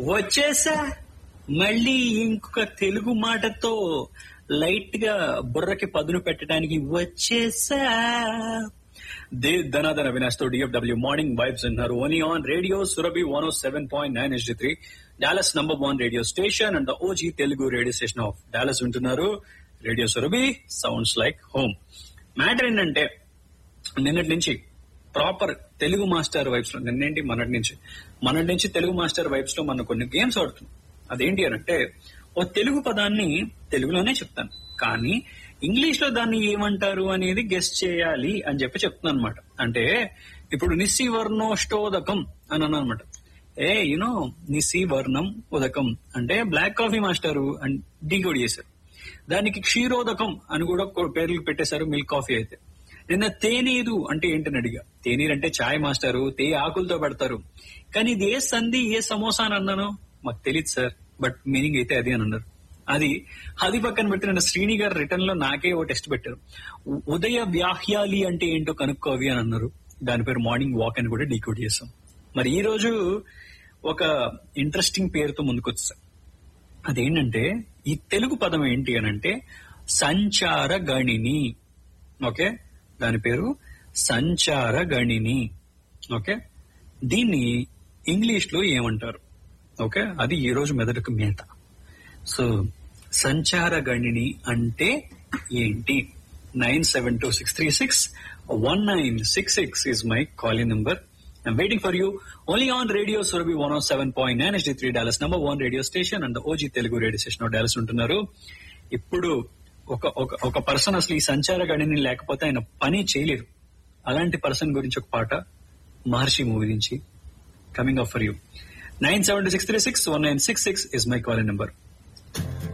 వచ్చేసా మళ్ళీ ఇంకొక తెలుగు మాటతో లైట్ గా బుర్రకి పదును పెట్టడానికి వచ్చేసా దే ధనాధన అవినాష్ తో డిఎఫ్డబ్ల్యూ మార్నింగ్ వైబ్స్ ఉన్నారు only on radio Surabhi one O seven point nine SD three Dallas number one radio station and OG Telugu radio station of Dallas వింటున్నారు radio Surabhi sounds like home matter ఏంటంటే నిన్నటి నుంచి ప్రాపర్ తెలుగు మాస్టర్ వైబ్స్ లో నిన్నేంటి మొన్నటి నుంచి మొన్నటి నుంచి తెలుగు మాస్టర్ వైబ్స్ లో మనం కొన్ని గేమ్స్ ఆడుతున్నాం అదేంటి అని అంటే ఓ తెలుగు పదాన్ని తెలుగులోనే చెప్తాను కానీ ఇంగ్లీష్ లో దాన్ని ఏమంటారు అనేది గెస్ట్ చేయాలి అని చెప్పి చెప్తున్నాను అనమాట అంటే ఇప్పుడు నిస్సి వర్ణోష్టోదకం అని అన్నా అనమాట ఏ యునో నిస్సి వర్ణం ఉదకం అంటే బ్లాక్ కాఫీ మాస్టరు అని డీకోడ్ చేశారు దానికి క్షీరోదకం అని కూడా కొ- పేర్లు పెట్టేశారు మిల్క్ కాఫీ అయితే నిన్న తేనీరు అంటే ఏంటని అడిగా తేనీరు అంటే చాయ్ మాస్టరు తే ఆకులతో పెడతారు కానీ ఇది ఏ సంధి ఏ సమోసా అని అన్నాను మాకు తెలియదు సార్ బట్ మీనింగ్ అయితే అది అని అన్నారు అది అది పక్కన పెట్టి నన్ను శ్రీని గారు రిటర్న్ లో నాకే ఓ టెస్ట్ పెట్టారు ఉ- ఉదయ వ్యాహ్యాలి అంటే ఏంటో కనుక్కోవి అని అన్నారు దాని పేరు మార్నింగ్ వాక్ అని కూడా డీకోడ్ చేసాం మరి ఈ రోజు ఒక ఇంట్రెస్టింగ్ పేరుతో ముందుకొచ్చాం అదేంటంటే ఈ తెలుగు పదం ఏంటి అని అంటే సంచార గణిని ఓకే దాని పేరు సంచార గణిని ఓకే దీన్ని ఇంగ్లీష్ లో ఏమంటారు ఓకే అది ఈ రోజు మెదడుకు మేత సో సంచార గణిని అంటే ఏంటి nine seven two six three six one nine six six is my calling number I'm waiting for you only on radio Surabhi one of seven point nine ST three Dallas number one radio station and OG Telugu radio station of Dallas ఉంటున్నారు ఇప్పుడు ఒక ఒక ఒక person అసలు ఈ సంచార గణిని లేకపోతే ఆయన పని చేయలేరు అలాంటి పర్సన్ గురించి ఒక పాట మహర్షి మూవీ నుంచి coming up for you nine seven six three six one nine six six is my calling number